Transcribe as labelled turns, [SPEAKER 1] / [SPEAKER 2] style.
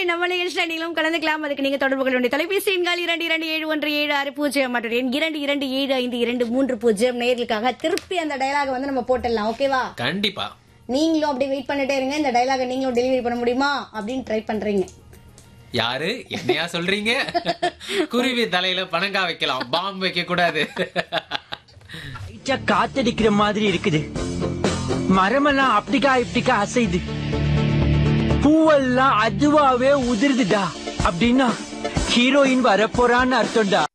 [SPEAKER 1] நம்ம நிகழ்ச்சியில் நீங்களும் கலந்துக்கலாம் அதுக்கு நீங்க தொடர்பு கொள்ள வேண்டிய தொலைபேசி எண்கள் இரண்டு இரண்டு ஏழு ஒன்று ஏழு ஆறு பூஜ்ஜியம் மற்றும் எண் இரண்டு இரண்டு ஏழு ஐந்து இரண்டு மூன்று பூஜ்ஜியம் நேர்களுக்காக திருப்பி அந்த டயலாக வந்து நம்ம போட்டுடலாம் ஓகேவா
[SPEAKER 2] கண்டிப்பா
[SPEAKER 1] நீங்களும் அப்படி வெயிட் பண்ணிட்டே இருங்க இந்த டயலாக நீங்களும் டெலிவரி பண்ண முடியுமா அப்படின்னு ட்ரை பண்றீங்க
[SPEAKER 2] யாரு என்னையா சொல்றீங்க குருவி தலையில பணங்கா வைக்கலாம் பாம்பு வைக்க கூடாது
[SPEAKER 3] லைட்டா காத்தடிக்கிற மாதிரி இருக்குது மரமெல்லாம் அப்படிக்கா இப்படிக்கா அசைது பூவெல்லாம் அதுவாவே உதிருதுடா அப்படின்னா ஹீரோயின் வரப்போறான்னு அர்த்தம்டா